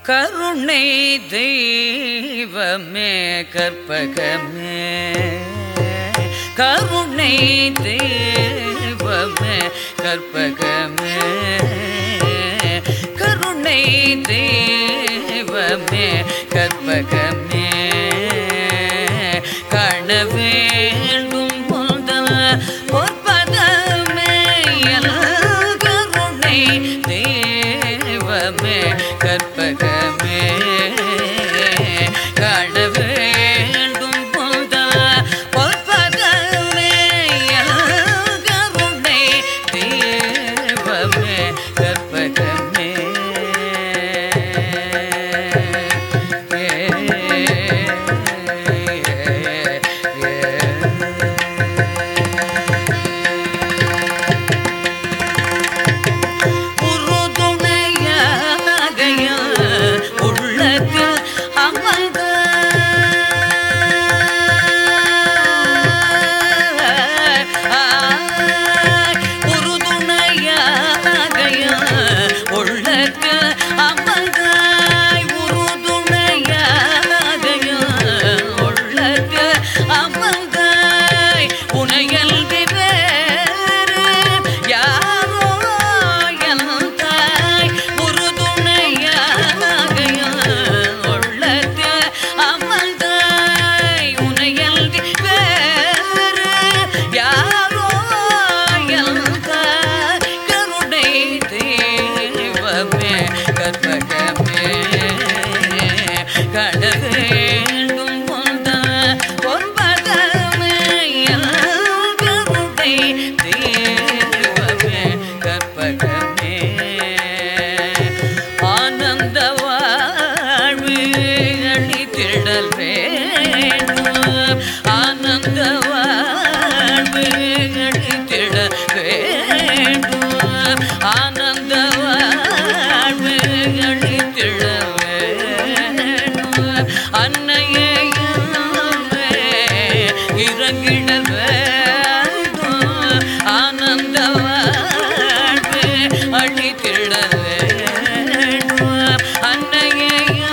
கருணை தெய்வமே கற்பகமே கருணை தெய்வமே கற்பகமே கருணை தெய்வமே கற்பகமே காண வேண்டும் முதல் பொற்பதமே என் கருணை தெய்வமே கற்பகமே காண வேண்டும் முதல் பொற்பதமே என் கருணை தெய்வமே கற்பகமே உறுதுணையாகைய உள்ளத்தில் அமர்ந்த உறுதுணையாகைய உள்ளத்தில் அமர்ந்தாய் உறுதுணையாகைய உள்ளத்தில் அமர்ந்தாய் உனையல்வி வேறு யாரோ எந்தாய் உறுதுணையாகைய உள்ளத்தில் அமர்ந்தாய் உனையல்வி வேறு யாரோ எந்தாய் கருணை தெய்வமே கற்பகமே கட வேண்டும் கொண்ட பொன்பதமே கருணை தெய்வமே கற்பகமே ஆனந்த வாழ்வு அளித்திடல் வேண்டும் ஆனந்த வாழ்வு அளித்திடல் வேண்டும் ஆனந்த வாழ்வு அளித்திட வேண்டும் அன்னையே இறங்கிட வேண்டும் ஆனந்த வாழ்வு அளித்திட வேண்டும் அன்னையே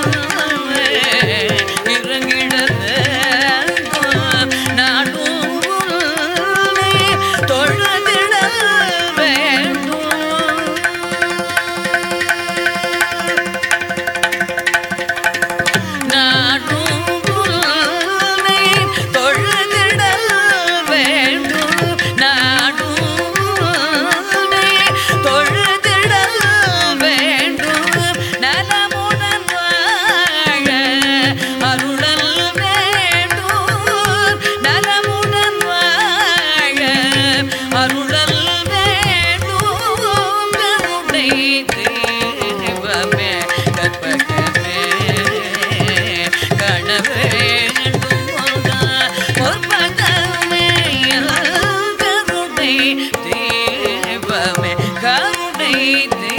இறங்கிட வேண்டும் நாடும் உன்னை தொழுதிட வேண்டும் நாடும் உன்னை தொழுதிட வேண்டும் நாடும் உன்னை தொழுதிட வேண்டும் நலமுடன் வாழ அருளல் வேண்டும் நலமுடன் வாழ அருளல் வேண்டும் கருணை தெய்வமே கற்பகமே காண வேண்டும் பொற்பதமே கருணை தெய்வமே கருணை தெய்வமே